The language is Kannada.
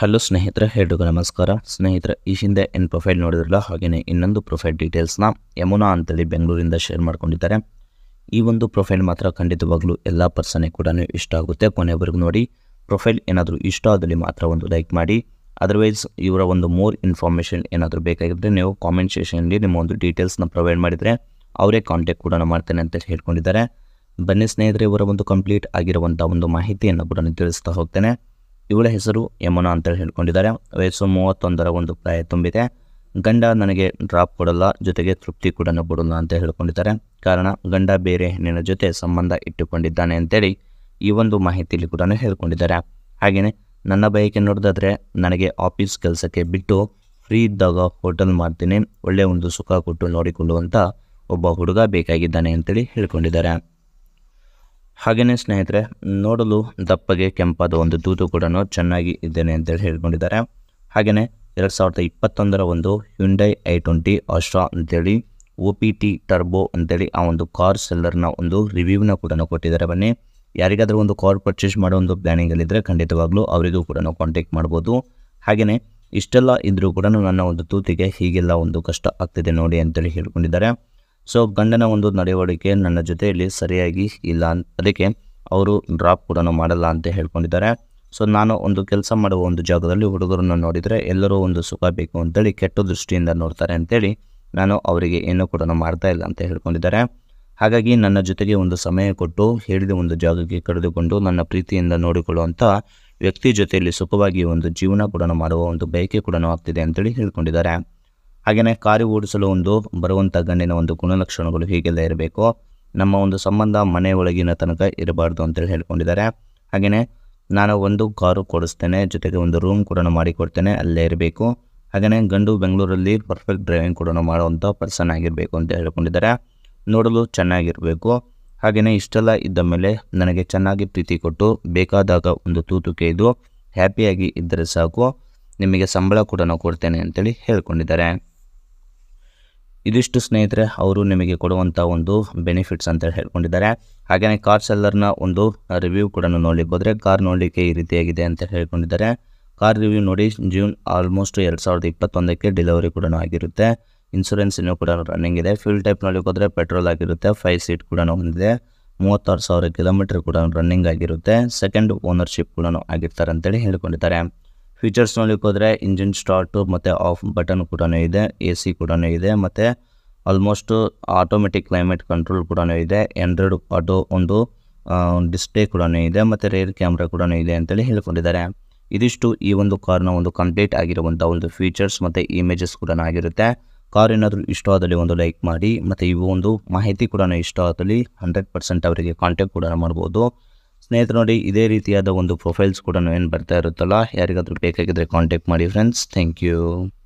ಹಲೋ ಸ್ನೇಹಿತರೆ ಎಲ್ರಿಗೂ ನಮಸ್ಕಾರ ಸ್ನೇಹಿತರೆ ಈ ಹಿಂದೆ ಏನು ಪ್ರೊಫೈಲ್ ನೋಡಿದ್ರಲ್ಲ ಹಾಗೆಯೇ ಇನ್ನೊಂದು ಪ್ರೊಫೈಲ್ ಡೀಟೇಲ್ಸ್ನ ಯಮುನಾ ಅಂತೇಳಿ ಬೆಂಗಳೂರಿಂದ ಶೇರ್ ಮಾಡ್ಕೊಂಡಿದ್ದಾರೆ ಈ ಒಂದು ಪ್ರೊಫೈಲ್ ಮಾತ್ರ ಖಂಡಿತವಾಗ್ಲೂ ಎಲ್ಲ ಪರ್ಸನಿಗೆ ಕೂಡ ಇಷ್ಟ ಆಗುತ್ತೆ ಕೊನೆವರೆಗೂ ನೋಡಿ ಪ್ರೊಫೈಲ್ ಏನಾದರೂ ಇಷ್ಟ ಆದಲ್ಲಿ ಮಾತ್ರ ಒಂದು ಲೈಕ್ ಮಾಡಿ ಅದರ್ವೈಸ್ ಇವರ ಒಂದು ಮೋರ್ ಇನ್ಫಾರ್ಮೇಷನ್ ಏನಾದರೂ ಬೇಕಾಗಿದ್ದರೆ ನೀವು ಕಾಮೆಂಟ್ ಸೆಷನಲ್ಲಿ ನಿಮ್ಮ ಒಂದು ಡೀಟೇಲ್ಸ್ನ ಪ್ರೊವೈಡ್ ಮಾಡಿದರೆ ಅವರೇ ಕಾಂಟ್ಯಾಕ್ಟ್ ಕೂಡ ಮಾಡ್ತೇನೆ ಅಂತ ಹೇಳ್ಕೊಂಡಿದ್ದಾರೆ ಬನ್ನಿ ಸ್ನೇಹಿತರೆ ಇವರ ಒಂದು ಕಂಪ್ಲೀಟ್ ಆಗಿರುವಂಥ ಒಂದು ಮಾಹಿತಿಯನ್ನು ಕೂಡ ನಾನು ತಿಳಿಸ್ತಾ ಹೋಗ್ತೇನೆ ಇವಳ ಹೆಸರು ಯಮುನಾ ಅಂತ ಹೇಳ್ಕೊಂಡಿದ್ದಾರೆ ವಯಸ್ಸು ಮೂವತ್ತೊಂದರ ಒಂದು ಪ್ರಾಯ ತುಂಬಿದೆ ಗಂಡ ನನಗೆ ಡ್ರಾಪ್ ಕೊಡಲ್ಲ ಜೊತೆಗೆ ತೃಪ್ತಿ ಕೂಡ ಕೊಡಲ್ಲ ಅಂತ ಹೇಳ್ಕೊಂಡಿದ್ದಾರೆ ಕಾರಣ ಗಂಡ ಬೇರೆ ಹೆಣ್ಣಿನ ಜೊತೆ ಸಂಬಂಧ ಇಟ್ಟುಕೊಂಡಿದ್ದಾನೆ ಅಂತೇಳಿ ಈ ಒಂದು ಮಾಹಿತಿಯಲ್ಲಿ ಕೂಡ ಹೇಳ್ಕೊಂಡಿದ್ದಾರೆ ಹಾಗೆಯೇ ನನ್ನ ಬಯಕೆ ನೋಡೋದಾದ್ರೆ ನನಗೆ ಆಫೀಸ್ ಕೆಲಸಕ್ಕೆ ಬಿಟ್ಟು ಫ್ರೀ ಇದ್ದಾಗ ಹೋಟೆಲ್ ಮಾಡ್ತೀನಿ ಒಳ್ಳೆಯ ಒಂದು ಸುಖ ಕೊಟ್ಟು ನೋಡಿಕೊಳ್ಳುವಂಥ ಒಬ್ಬ ಹುಡುಗ ಬೇಕಾಗಿದ್ದಾನೆ ಅಂತೇಳಿ ಹೇಳ್ಕೊಂಡಿದ್ದಾರೆ ಹಾಗೆಯೇ ಸ್ನೇಹಿತರೆ ನೋಡಲು ದಪ್ಪಗೆ ಕೆಂಪಾದ ಒಂದು ತೂತು ಕೂಡ ಚೆನ್ನಾಗಿ ಇದ್ದೇನೆ ಅಂತೇಳಿ ಹೇಳ್ಕೊಂಡಿದ್ದಾರೆ ಹಾಗೆಯೇ ಎರಡು ಸಾವಿರದ ಇಪ್ಪತ್ತೊಂದರ ಒಂದು ಹ್ಯುಂಡೈ ಐ ಟ್ವೆಂಟಿ ಆಸ್ಟ್ರಾ ಅಂತೇಳಿ ಒ ಪಿ ಟಿ ಟರ್ಬೋ ಅಂತೇಳಿ ಆ ಒಂದು ಕಾರ್ ಸೆಲ್ಲರ್ನ ಒಂದು ರಿವ್ಯೂನ ಕೂಡ ಕೊಟ್ಟಿದ್ದಾರೆ ಬನ್ನಿ ಯಾರಿಗಾದರೂ ಒಂದು ಕಾರ್ ಪರ್ಚೇಸ್ ಮಾಡೋ ಒಂದು ಪ್ಲ್ಯಾನಿಂಗಲ್ಲಿದ್ದರೆ ಖಂಡಿತವಾಗ್ಲೂ ಅವರಿಗೂ ಕೂಡ ನಾವು ಕಾಂಟ್ಯಾಕ್ಟ್ ಮಾಡ್ಬೋದು ಹಾಗೆಯೇ ಇಷ್ಟೆಲ್ಲ ಇದ್ದರೂ ಕೂಡ ನನ್ನ ಒಂದು ತೂತಿಗೆ ಹೀಗೆಲ್ಲ ಒಂದು ಕಷ್ಟ ಆಗ್ತಿದೆ ನೋಡಿ ಅಂತೇಳಿ ಹೇಳ್ಕೊಂಡಿದ್ದಾರೆ ಸೊ ಗಂಡನ ಒಂದು ನಡವಳಿಕೆ ನನ್ನ ಜೊತೆಯಲ್ಲಿ ಸರಿಯಾಗಿ ಇಲ್ಲ ಅನ್- ಅದಕ್ಕೆ ಅವರು ಡ್ರಾಪ್ ಕೂಡ ಮಾಡಲ್ಲ ಅಂತ ಹೇಳ್ಕೊಂಡಿದ್ದಾರೆ ಸೊ ನಾನು ಒಂದು ಕೆಲಸ ಮಾಡುವ ಒಂದು ಜಾಗದಲ್ಲಿ ಹುಡುಗರನ್ನು ನೋಡಿದರೆ ಎಲ್ಲರೂ ಒಂದು ಸುಖ ಬೇಕು ಅಂತೇಳಿ ಕೆಟ್ಟ ದೃಷ್ಟಿಯಿಂದ ನೋಡ್ತಾರೆ ಅಂತೇಳಿ ನಾನು ಅವರಿಗೆ ಏನೂ ಕೂಡ ಮಾಡ್ತಾ ಇಲ್ಲ ಅಂತ ಹೇಳ್ಕೊಂಡಿದ್ದಾರೆ ಹಾಗಾಗಿ ನನ್ನ ಜೊತೆಗೆ ಒಂದು ಸಮಯ ಕೊಟ್ಟು ಹೇಳಿದ ಒಂದು ಜಾಗಕ್ಕೆ ಕರೆದುಕೊಂಡು ನನ್ನ ಪ್ರೀತಿಯಿಂದ ನೋಡಿಕೊಳ್ಳುವಂಥ ವ್ಯಕ್ತಿ ಜೊತೆಯಲ್ಲಿ ಸುಖವಾಗಿ ಒಂದು ಜೀವನ ಕೂಡ ಮಾಡುವ ಒಂದು ಬಯಕೆ ಕೂಡ ಆಗ್ತಿದೆ ಅಂತೇಳಿ ಹೇಳ್ಕೊಂಡಿದ್ದಾರೆ ಹಾಗೆಯೇ ಕಾರು ಓಡಿಸಲು ಒಂದು ಬರುವಂಥ ಗಂಡಿನ ಒಂದು ಗುಣಲಕ್ಷಣಗಳು ಹೀಗೆಲ್ಲ ಇರಬೇಕು ನಮ್ಮ ಒಂದು ಸಂಬಂಧ ಮನೆ ಒಳಗಿನ ತನಕ ಇರಬಾರ್ದು ಅಂತೇಳಿ ಹೇಳ್ಕೊಂಡಿದ್ದಾರೆ ಹಾಗೆಯೇ ನಾನು ಒಂದು ಕಾರು ಕೊಡಿಸ್ತೇನೆ ಜೊತೆಗೆ ಒಂದು ರೂಮ್ ಕೂಡ ಮಾಡಿಕೊಡ್ತೇನೆ ಅಲ್ಲೇ ಇರಬೇಕು ಹಾಗೆಯೇ ಗಂಡು ಬೆಂಗಳೂರಲ್ಲಿ ಪರ್ಫೆಕ್ಟ್ ಡ್ರೈವಿಂಗ್ ಕೂಡ ಮಾಡುವಂಥ ಪರ್ಸನ್ ಆಗಿರಬೇಕು ಅಂತ ಹೇಳ್ಕೊಂಡಿದ್ದಾರೆ ನೋಡಲು ಚೆನ್ನಾಗಿರಬೇಕು ಹಾಗೆಯೇ ಇಷ್ಟೆಲ್ಲ ಇದ್ದ ಮೇಲೆ ನನಗೆ ಚೆನ್ನಾಗಿ ಪ್ರೀತಿ ಕೊಟ್ಟು ಬೇಕಾದಾಗ ಒಂದು ತೂತು ಇದು ಹ್ಯಾಪಿಯಾಗಿ ಇದ್ದರೆ ಸಾಕು ನಿಮಗೆ ಸಂಬಳ ಕೂಡ ನಾವು ಕೊಡ್ತೇನೆ ಅಂತೇಳಿ ಹೇಳ್ಕೊಂಡಿದ್ದಾರೆ ಇದಿಷ್ಟು ಸ್ನೇಹಿತರೆ ಅವರು ನಿಮಗೆ ಕೊಡುವಂಥ ಒಂದು ಬೆನಿಫಿಟ್ಸ್ ಅಂತ ಹೇಳ್ಕೊಂಡಿದ್ದಾರೆ ಹಾಗೆಯೇ ಕಾರ್ ಸೆಲ್ಲರ್ನ ಒಂದು ರಿವ್ಯೂ ಕೂಡ ನೋಡಲಿಕ್ಕೆ ಹೋದರೆ ಕಾರ್ ನೋಡಲಿಕ್ಕೆ ಈ ರೀತಿಯಾಗಿದೆ ಅಂತ ಹೇಳ್ಕೊಂಡಿದ್ದಾರೆ ಕಾರ್ ರಿವ್ಯೂ ನೋಡಿ ಜೂನ್ ಆಲ್ಮೋಸ್ಟ್ ಎರಡು ಸಾವಿರದ ಇಪ್ಪತ್ತೊಂದಕ್ಕೆ ಡೆಲಿವರಿ ಕೂಡ ಆಗಿರುತ್ತೆ ಇನ್ಸೂರೆನ್ಸ್ ಇನ್ನೂ ಕೂಡ ರನ್ನಿಂಗ್ ಇದೆ ಫ್ಯೂಲ್ ಟೈಪ್ ನೋಡಲಿಕ್ಕೆ ಹೋದರೆ ಪೆಟ್ರೋಲ್ ಆಗಿರುತ್ತೆ ಫೈವ್ ಸೀಟ್ ಕೂಡ ಹೊಂದಿದೆ ಮೂವತ್ತಾರು ಸಾವಿರ ಕಿಲೋಮೀಟರ್ ಕೂಡ ರನ್ನಿಂಗ್ ಆಗಿರುತ್ತೆ ಸೆಕೆಂಡ್ ಓನರ್ಶಿಪ್ ಕೂಡ ಆಗಿರ್ತಾರೆ ಅಂತೇಳಿ ಹೇಳ್ಕೊಂಡಿದ್ದಾರೆ ಫೀಚರ್ಸ್ ನೋಡಲಿಕ್ಕೆ ಹೋದರೆ ಇಂಜಿನ್ ಸ್ಟಾರ್ಟು ಮತ್ತು ಆಫ್ ಬಟನ್ ಕೂಡ ಇದೆ ಎ ಸಿ ಕೂಡ ಇದೆ ಮತ್ತು ಆಲ್ಮೋಸ್ಟ್ ಆಟೋಮೆಟಿಕ್ ಕ್ಲೈಮೇಟ್ ಕಂಟ್ರೋಲ್ ಕೂಡ ಇದೆ ಆಂಡ್ರಾಯ್ಡ್ ಆಟೋ ಒಂದು ಡಿಸ್ಪ್ಲೇ ಕೂಡ ಇದೆ ಮತ್ತು ರೇರ್ ಕ್ಯಾಮ್ರಾ ಕೂಡ ಇದೆ ಅಂತೇಳಿ ಹೇಳ್ಕೊಂಡಿದ್ದಾರೆ ಇದಿಷ್ಟು ಈ ಒಂದು ಕಾರ್ನ ಒಂದು ಕಂಪ್ಲೀಟ್ ಆಗಿರುವಂಥ ಒಂದು ಫೀಚರ್ಸ್ ಮತ್ತು ಇಮೇಜಸ್ ಕೂಡ ಆಗಿರುತ್ತೆ ಕಾರ್ ಏನಾದರೂ ಇಷ್ಟ ಆದಲ್ಲಿ ಒಂದು ಲೈಕ್ ಮಾಡಿ ಮತ್ತು ಇವು ಒಂದು ಮಾಹಿತಿ ಕೂಡ ಇಷ್ಟ ಆದಲ್ಲಿ ಹಂಡ್ರೆಡ್ ಪರ್ಸೆಂಟ್ ಅವರಿಗೆ ಕಾಂಟ್ಯಾಕ್ಟ್ ಕೂಡ ಮಾಡ್ಬೋದು ಸ್ನೇಹಿತರು ನೋಡಿ ಇದೇ ರೀತಿಯಾದ ಒಂದು ಪ್ರೊಫೈಲ್ಸ್ ಕೂಡ ಏನು ಬರ್ತಾ ಇರುತ್ತಲ್ಲ ಯಾರಿಗಾದ್ರೂ ಬೇಕಾಗಿದ್ದರೆ ಕಾಂಟ್ಯಾಕ್ಟ್ ಮಾಡಿ ಫ್ರೆಂಡ್ಸ್ ಥ್ಯಾಂಕ್ ಯು